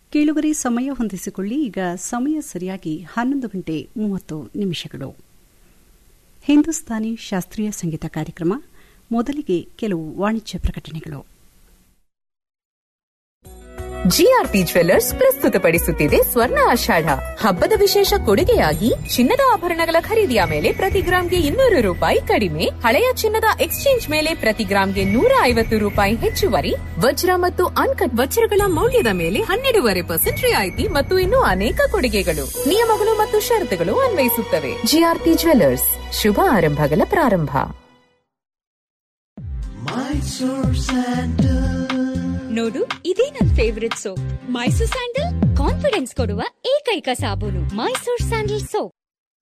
ಕೇಳುಗರೆ ಸಮಯ ಹೊಂದಿಸಿಕೊಳ್ಳಿ ಈಗ ಸಮಯ ಸರಿಯಾಗಿ ಹನ್ನೊಂದು ಗಂಟೆ ಮೂವತ್ತು ನಿಮಿಷಗಳು ಹಿಂದೂಸ್ತಾನಿ ಶಾಸ್ತ್ರೀಯ ಸಂಗೀತ ಕಾರ್ಯಕ್ರಮ ಮೊದಲಿಗೆ ಕೆಲವು ವಾಣಿಜ್ಯ ಪ್ರಕಟಣೆಗಳು ಜಿಆರ್ಪಿ ಜ್ವೆಲ್ಲರ್ಸ್ ಪ್ರಸ್ತುತಪಡಿಸುತ್ತಿದೆ ಸ್ವರ್ಣ ಆಷಾಢ ಹಬ್ಬದ ವಿಶೇಷ ಕೊಡುಗೆಯಾಗಿ ಚಿನ್ನದ ಆಭರಣಗಳ ಖರೀದಿಯ ಮೇಲೆ ಪ್ರತಿ ಗ್ರಾಂಗೆ ಇನ್ನೂರು ರೂಪಾಯಿ ಕಡಿಮೆ ಹಳೆಯ ಚಿನ್ನದ ಎಕ್ಸ್ಚೇಂಜ್ ಮೇಲೆ ಪ್ರತಿ ಗ್ರಾಂಗೆ ನೂರ ಐವತ್ತು ರೂಪಾಯಿ ಹೆಚ್ಚುವರಿ ವಜ್ರ ಮತ್ತು ಅನ್ಕಟ್ ವಜ್ರಗಳ ಮೌಲ್ಯದ ಮೇಲೆ ಹನ್ನೆರಡೂವರೆ ಪರ್ಸೆಂಟ್ ರಿಯಾಯಿತಿ ಮತ್ತು ಇನ್ನೂ ಅನೇಕ ಕೊಡುಗೆಗಳು ನಿಯಮಗಳು ಮತ್ತು ಷರತ್ತುಗಳು ಅನ್ವಯಿಸುತ್ತವೆ ಜಿಆರ್ಪಿ ಜ್ವೆಲ್ಲರ್ಸ್ ಶುಭ ಆರಂಭಗಳ ಪ್ರಾರಂಭ ನೋಡು ಇದೇ ನನ್ favourite soap Mysore sandal confidence ಕೊಡುವ ಏಕೈಕ ಸಾಬೂನು Mysore sandal soap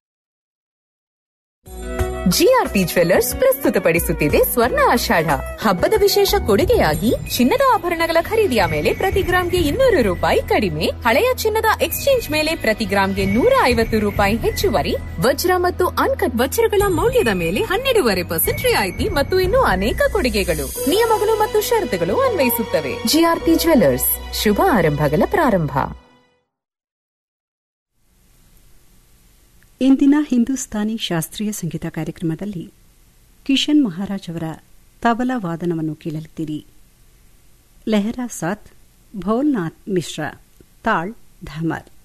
GRP jewellers ಪ್ರಸ್ತುತಪಡಿಸುತ್ತಿದೆ ಸ್ವರ್ಣ ಆಷಾಢ ಹಬ್ಬದ ವಿಶೇಷ ಕೊಡುಗೆಯಾಗಿ ಚಿನ್ನದ ಆಭರಣಗಳ ಖರೀದಿಯ ಮೇಲೆ ಪ್ರತಿ ಗ್ರಾಂಗೆ ಇನ್ನೂರು ರೂಪಾಯಿ ಕಡಿಮೆ ಹಳೆಯ ಚಿನ್ನದ ಎಕ್ಸ್ಚೇಂಜ್ ಮೇಲೆ ಪ್ರತಿ ಗ್ರಾಂಗೆ ನೂರ ಐವತ್ತು ರೂಪಾಯಿ ಹೆಚ್ಚುವರಿ ವಜ್ರ ಮತ್ತು ಅನ್ಕಟ್ ವಜ್ರಗಳ ಮೌಲ್ಯದ ಮೇಲೆ ಹನ್ನೆರಡೂವರೆ ಪರ್ಸೆಂಟ್ ರಿಯಾಯಿತಿ ಮತ್ತು ಇನ್ನೂ ಅನೇಕ ಕೊಡುಗೆಗಳು ನಿಯಮಗಳು ಮತ್ತು ಷರತ್ತುಗಳು ಅನ್ವಯಿಸುತ್ತವೆ ಜಿಆರ್ಪಿ ಜ್ವೆಲ್ಲರ್ಸ್ ಶುಭ ಆರಂಭಗಳ ಪ್ರಾರಂಭ ಇಂದಿನ ಹಿಂದೂಸ್ತಾನಿ ಶಾಸ್ತ್ರೀಯ ಸಂಗೀತ ಕಾರ್ಯಕ್ರಮದಲ್ಲಿ ಕಿಶನ್ ಮಹಾರಾಜ್ ಅವರ ತಬಲಾ ವಾದನವನ್ನು ಕೇಳಲಿದ್ದೀರಿ ಲೆಹರಾ ಸಾತ್ ಭೋಲ್ನಾಥ್ ಮಿಶ್ರಾ ತಾಳ್ ಧಮರ್